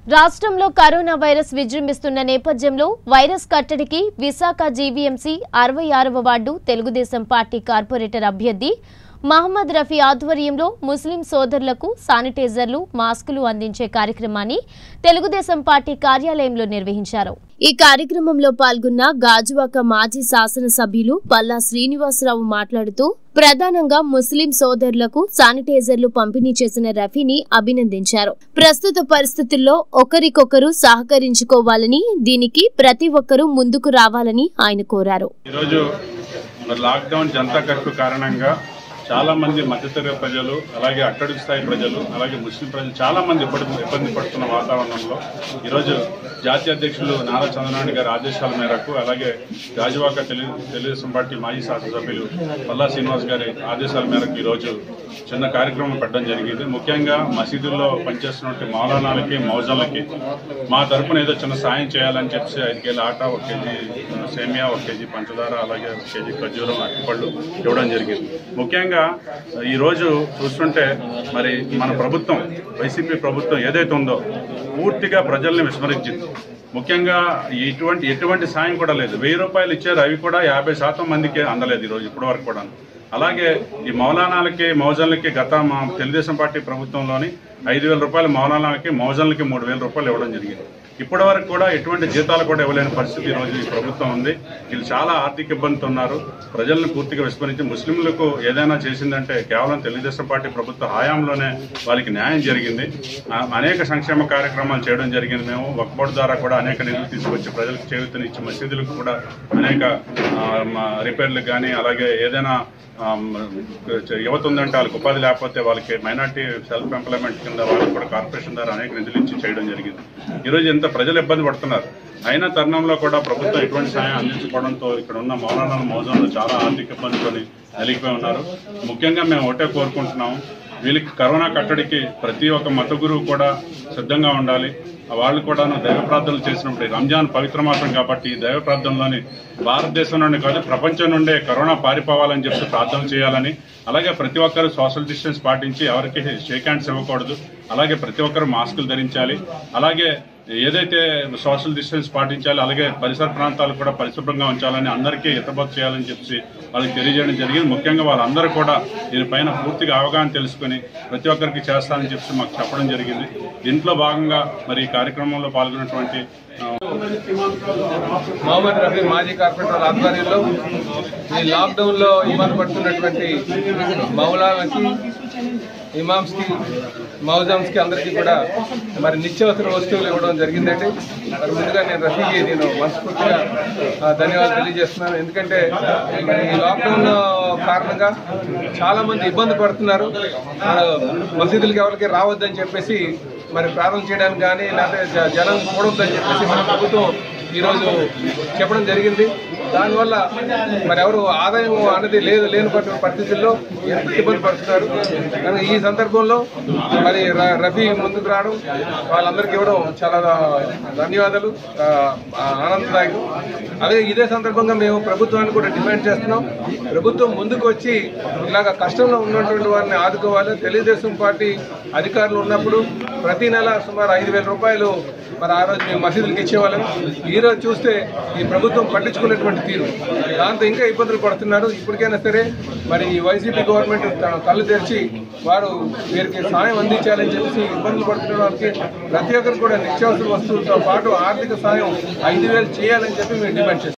రాష్ట్రంలో corona virus విజృంభిస్తున్న నేపథ్యంలో వైరస్ కట్టడికి విశాఖ జీవీఎంసీ అరవై ఆరవ వార్డు తెలుగుదేశం పార్టీ కార్పొరేటర్ అభ్యర్థి మహమ్మద్ రఫీ ఆధ్వర్యంలో ముస్లిం సోదరులకు శానిటైజర్లు మాస్కులు అందించే కార్యక్రమాన్ని తెలుగుదేశం పార్టీ కార్యాలయంలో నిర్వహించారు ఈ కార్యక్రమంలో పాల్గొన్న గాజువాక మాజీ శాసనసభ్యులు పల్లా శ్రీనివాసరావు మాట్లాడుతూ ప్రధానంగా ముస్లిం సోదరులకు శానిటైజర్లు పంపిణీ చేసిన రఫీని అభినందించారు ప్రస్తుత పరిస్థితుల్లో ఒకరికొకరు సహకరించుకోవాలని దీనికి ప్రతి ఒక్కరూ ముందుకు రావాలని ఆయన కోరారు ఈరోజు మరి లాక్డౌన్ జనతా కర్ఫ్యూ కారణంగా చాలా మంది మధ్యతరగతి ప్రజలు అలాగే అట్టడుగు స్థాయి ప్రజలు అలాగే ముస్లిం ప్రజలు చాలా మంది ఇప్పటి ఇబ్బంది పడుతున్న వాతావరణంలో ఈరోజు జాతీయ అధ్యక్షులు నారా చంద్రనారాయణ గారి ఆదేశాల మేరకు అలాగే గాజువాక తెలుగు తెలుగుదేశం పార్టీ మాజీ శాసనసభ్యులు పల్లా శ్రీనివాస్ గారి ఆదేశాల మేరకు ఈరోజు చిన్న కార్యక్రమం పెట్టడం జరిగింది ముఖ్యంగా మసీదుల్లో పనిచేస్తున్నటువంటి మౌలానాలకి మౌజాలకి మా తరపున ఏదో చిన్న సాయం చేయాలని చెప్పి ఐదు కేజీ ఆటా ఒక కేజీ సేమియా ఒక కేజీ పంచదార అలాగే ఒక కేజీ ఖర్జూరం అరటిపళ్ళు ఇవ్వడం జరిగింది ముఖ్యంగా ఈ రోజు చూస్తుంటే మరి మన ప్రభుత్వం వైసీపీ ప్రభుత్వం ఏదైతే ఉందో పూర్తిగా ప్రజల్ని విస్మరించింది ముఖ్యంగా ఎటువంటి ఎటువంటి సాయం కూడా లేదు వెయ్యి రూపాయలు ఇచ్చారు అవి కూడా యాభై శాతం మందికి అందలేదు ఈరోజు ఇప్పటి వరకు కూడా అలాగే ఈ మౌలానాలకి మౌజన్లకి గత మా తెలుగుదేశం పార్టీ ప్రభుత్వంలోని ఐదు వేల రూపాయలు మౌలానాలకి మౌజన్లకి మూడు వేల రూపాయలు ఇవ్వడం జరిగింది ఇప్పటి వరకు కూడా ఎటువంటి జీతాలు కూడా ఇవ్వలేని పరిస్థితి ఈ రోజు ఈ ప్రభుత్వం ఉంది వీళ్ళు చాలా ఆర్థిక ఇబ్బందితో ఉన్నారు ప్రజలను పూర్తిగా విస్మరించి ముస్లింలకు ఏదైనా చేసిందంటే కేవలం తెలుగుదేశం పార్టీ ప్రభుత్వ హయాంలోనే వాళ్ళకి న్యాయం జరిగింది ఆ, అనేక సంక్షేమ కార్యక్రమాలు చేయడం జరిగింది మేము వక్బోర్డు ద్వారా కూడా అనేక నిధులు తీసుకొచ్చి ప్రజలకు చేయూతనిచ్చి మసీదులకు కూడా అనేక ఆ, మ- రిపేర్లకు కానీ అలాగే ఏదైనా ఆ, మ- యువత ఉందంటే వాళ్ళకి ఉపాధి లేకపోతే వాళ్ళకి మైనార్టీ సెల్ఫ్ ఎంప్లాయ్మెంట్ కింద వాళ్ళకి కూడా కార్పొరేషన్ ద్వారా అనేక నిధులు ఇచ్చి చేయడం జరిగింది ఈరోజు ఎంత ప్రజలు ఇబ్బంది పడుతున్నారు అయినా తరుణంలో కూడా ప్రభుత్వం ఎటువంటి సాయం అందించుకోవడంతో ఇక్కడ ఉన్న మౌలానాల మౌజంలో చాలా ఆర్థిక ఇబ్బందులు నలిగిపోయి ఉన్నారు ముఖ్యంగా మేము ఒకటే కోరుకుంటున్నాము వీళ్ళకి కరోనా కట్టడికి ప్రతి ఒక్క మత గురువు కూడా సిద్ధంగా ఉండాలి వాళ్ళు కూడా దైవ ప్రార్థనలు చేసినప్పుడు ఈ రంజాన్ పవిత్ర మాసం కాబట్టి ఈ దైవ ప్రార్థనలోని భారతదేశం నుండి కాదు ప్రపంచం నుండే కరోనా పారిపోవాలని చెప్పి ప్రార్థన చేయాలని అలాగే ప్రతి ఒక్కరు సోషల్ డిస్టెన్స్ పాటించి ఎవరికి షేక్ హ్యాండ్స్ ఇవ్వకూడదు అలాగే ప్రతి ఒక్కరు మాస్కులు ధరించాలి అలాగే ఏదైతే సోషల్ డిస్టెన్స్ పాటించాలి అలాగే పరిసర ప్రాంతాలు కూడా పరిశుభ్రంగా ఉంచాలని అందరికీ హితబోధ చేయాలని చెప్పి వాళ్ళకి తెలియజేయడం జరిగింది ముఖ్యంగా వాళ్ళందరూ కూడా దీనిపైన పూర్తిగా అవగాహన తెలుసుకుని ప్రతి ఒక్కరికి చేస్తానని చెప్పి మాకు చెప్పడం జరిగింది దీంట్లో భాగంగా మరి ఈ కార్యక్రమంలో పాల్గొన్నటువంటి ఆ, మహమ్మద్ రఫీ మాజీ కార్పొరేటర్ ఆధ్వర్యంలో ఈ లాక్డౌన్ లో ఇబ్బంది పడుతున్నటువంటి మౌలాలకి ఇమామ్స్ కి మౌజామ్స్ కి అందరికీ కూడా మరి నిత్యావసర వస్తువులు ఇవ్వడం జరిగిందండి మరి ముందుగా నేను రఫీకి నేను మనస్ఫూర్తిగా ఆ, ధన్యవాదాలు తెలియజేస్తున్నాను ఎందుకంటే మరి ఈ లాక్డౌన్ కారణంగా చాలా మంది ఇబ్బంది పడుతున్నారు ఆ, మసీదులకి ఎవరికి రావద్దని చెప్పేసి మరి ప్రార్థన చేయడానికి కానీ లేకపోతే జ- జనం కూడొద్దని చెప్పేసి మన ప్రభుత్వం ఈరోజు చెప్పడం జరిగింది దానివల్ల మరి ఎవరు ఆదాయం అనేది లేదు లేని పట్టు- పరిస్థితుల్లో ఎంత ఇబ్బంది పడుతున్నారు కానీ ఈ సందర్భంలో మరి ర- రఫీ ముందుకు రావడం వాళ్ళందరికీ ఇవ్వడం చాలా ధన్యవాదాలు ఆ, ఆనందదాయకం అలాగే ఇదే సందర్భంగా మేము ప్రభుత్వాన్ని కూడా డిమాండ్ చేస్తున్నాం ప్రభుత్వం ముందుకు వచ్చి ఇలాగ కష్టంలో ఉన్నటువంటి వారిని ఆదుకోవాలి తెలుగుదేశం పార్టీ అధికారులు ఉన్నప్పుడు ప్రతి నెల సుమారు ఐదు వేల రూపాయలు మరి ఆ రోజు మేము మసీదులకు ఇచ్చేవాళ్ళం ఈ రోజు చూస్తే ఈ ప్రభుత్వం పట్టించుకునేటువంటి తీరు దాంతో ఇంకా ఇబ్బందులు పడుతున్నారు ఇప్పటికైనా సరే మరి ఈ వైసీపీ గవర్నమెంట్ తన కళ్ళు తెరిచి వారు వీరికి సాయం అందించాలని చెప్పేసి ఇబ్బందులు పడుతున్న వారికి ప్రతి ఒక్కరు కూడా నిత్యావసర వస్తువులతో పాటు ఆర్థిక సాయం ఐదు వేలు చేయాలని చెప్పి మేము డిమాండ్ చేస్తాం